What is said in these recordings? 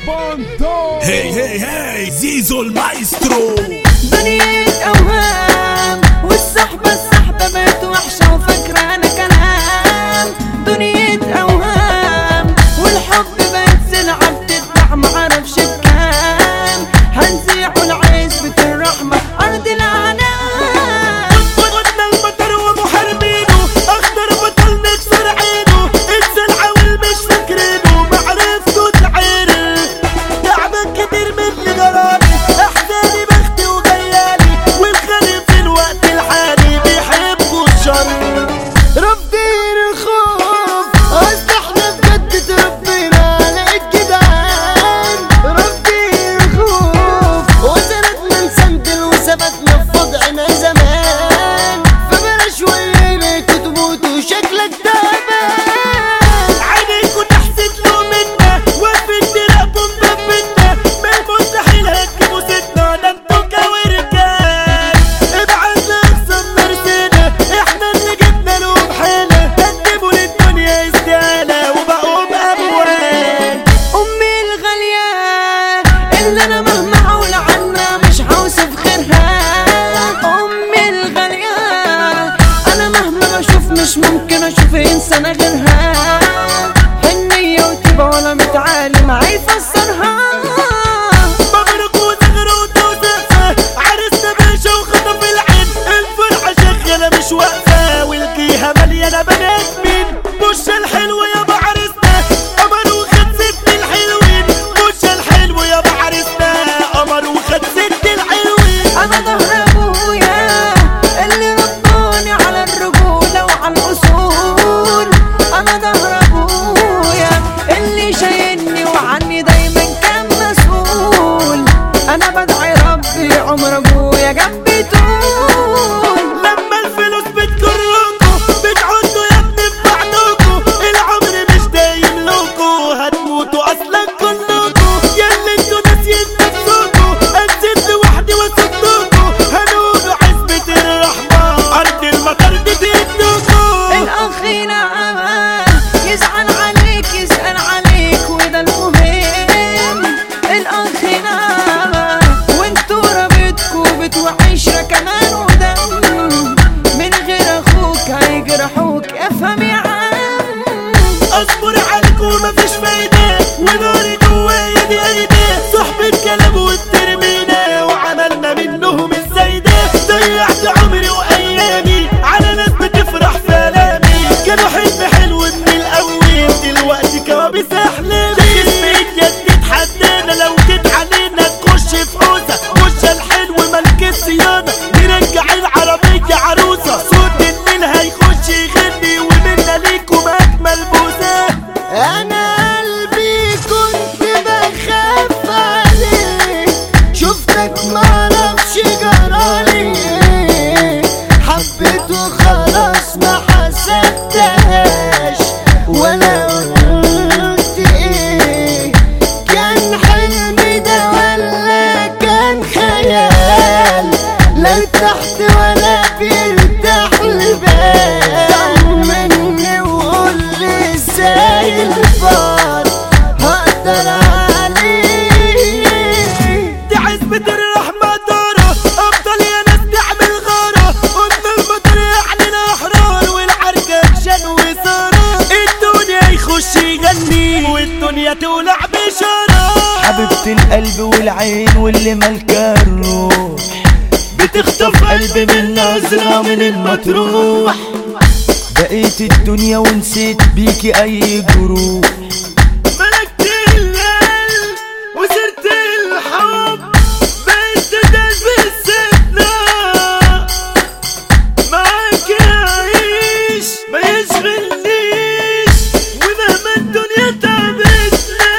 هي هي هي زيزو المايسترو دنيا اوهام والصحبة الصحبة بقت وحشة وفاكرة انا كلام دنيا اوهام والحب بقت سلعة بتدفع معرفش بكام هنزيع العزبة الرحمة ارض العنان قلنا المطر ومحاربينه اخضر بطل نكسر عينه السلعة والمش فاكرينه معرفته تعرف تعبان كتير من جرالي احزاني بختي وجيالي والخالي في الوقت الحالي بيحبوا الشر رافضين الخوف اصل احنا بجد تربينا على الجدعان رافضين الخوف وسندنا نسندل وثبتنا في وضعنا زمان فبلا شوية ليك تموت وشكلك تعبان عينيكوا تحسد له منا واقفين تراقبوا مدبنا ما المستحيل هتجيبوا ستنا ده انتوا كوركان ابعت لاقصى مرسينا احنا اللي جبنا لهم حيلة قدموا للدنيا استقالة وبقوا بأموال امي الغالية اللي انا مهما احاول عنها مش هوصف غيرها امي الغالية انا مهما بشوف مش ممكن اشوف انسان غيرها حنية وتبقى ولا متعالي معي يفسرها مبروك وزغروت وزقفة عرسنا باشا وخطف العين الفرحة شغالة مش واقفة والجيهة مليانة بنات مين بوش الحلو يا عرسنا قمر وخد ست الحلوين بوش الحلو يا عرسنا قمر وخد ست الحلوين انا ظهر ابويا اللي رباني على الرجولة وعلى الاصول انا ظهر ابويا اللي شايلني وعني دايما كان مسؤول انا بدعي ربي عمر ابويا جنبي طول لما الفلوس بتجركوا بتعدوا يا ابني ببعضكوا العمر مش دايم لكوا هتموتوا اصلا كلكوا ياللي انتوا ناسيين نفسكوا انزل لوحدي واسدكوا هنقولوا عزبة الرحمن ارض المطر دي بيدكوا الاخ نعم يزعل عليك يسأل عليك وده المهم الاخ نعم وانتوا رابطكوا بتوعشرة كمان ودم من غير اخوك هيجرحوك افهم يا عم اصبر عليك ومفيش فايدة وناري جوايا دي ايدي صحبة كلام والترمينة وعملنا منهم الزايدة ضيعت عمري وايامي على ناس بتفرح في الامي كانوا حلم حلو من الاول دلوقتي كوابيس احلامي جسمي اتجدد حدانا لو جيت علينا تخش في حوزة وش الحلو ملك الصيانة نرجع العربية عروسة صوت الليل هيخش يغني ومنا ليكم اجمل بوسة انا قلبي كنت بخاف عليك شفتك معرفش جرالي حبيته خلاص ما حسبتهاش ولا قلت ايه كان حلمي ده ولا كان خيال لا ارتحت ولا بيرتاح البال طمني وقول لي ازاي البار هقدر عليه دي عزبة الرحمة دارة افضل يا ناس تعمل غارة قلنا المطر يعني الاحرار والعركة اكشن وثارة الدنيا يخش يغني والدنيا تولع بشارة حبيبة القلب والعين واللي ملكة الروح بتخطف قلبي من نظرة من المطروح بقيت الدنيا ونسيت بيكي أي جروح ملكت القلب وزرت الحب بقيت تدل بالسنة معاك أعيش ما يشغلنيش ومهما الدنيا تعبتنا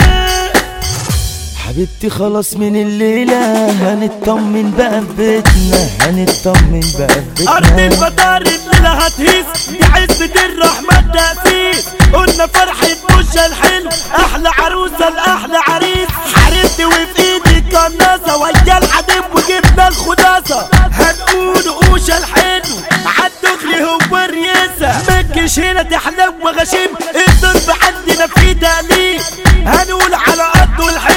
حبيبتي خلاص من الليلة هنطمن بقى في بيتنا هنطمن بقى في أرض بيتنا المطار الليلة هتهز دي عزة الرحمة التأسيس قلنا فرحة بوشة الحلو أحلى عروسة لأحلى عريس حاربت وفي إيدي قناصة ويا الحديد وجبنا الخلاصة هنقول قوشة الحلو عالدغري هو الرياسة مكش هنا تحلم وغشيم الضرب عندنا في تقليد هنقول على أرض الحلو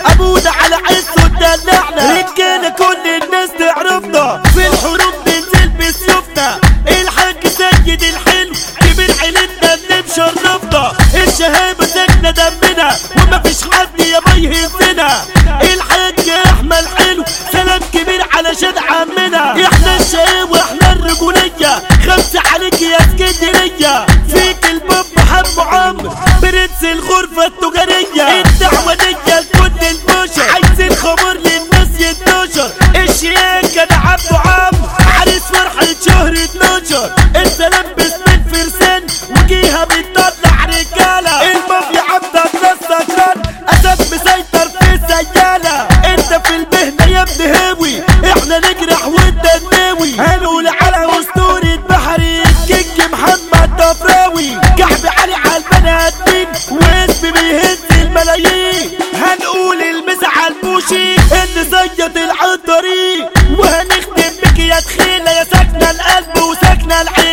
ابونا على عز ودلعنا رجالة كل الناس تعرفنا في الحروب بنزل بسيوفنا الحاج سيد الحلم كبير عيلتنا اللي مشرفنا الشهامة ساكنة دمنا ومفيش حد يا ما يهزنا الحاج احمد حلو سلام كبير علشان عمنا احنا الشقاوة واحنا الرجولية خمسة عليك يا اسكندرية فيك الباب حب عمرو برنس الغرفة التجارية الدعوة دي لكل البشر عايزين خمر للناس يتنشر الشياكة ده عبده عمرو عريس فرحة شهر 12 السلام باسم الفرسان وجيها بتطلع رجالة المافيا عبدك ناس سكران اسد مسيطر في السيالة انت في المهنة يا ابن هاوي احنا نجرح وانت ناوي هنقول على اسطورة بحري الكينج محمد دفراوي كعب علي على البني ادمين واسمي بيهز الملايين هنقول المسا على البوشي اللي زيط العطري وهنختم بك يا تخيلة يا ساكنة القلب وساكنة العين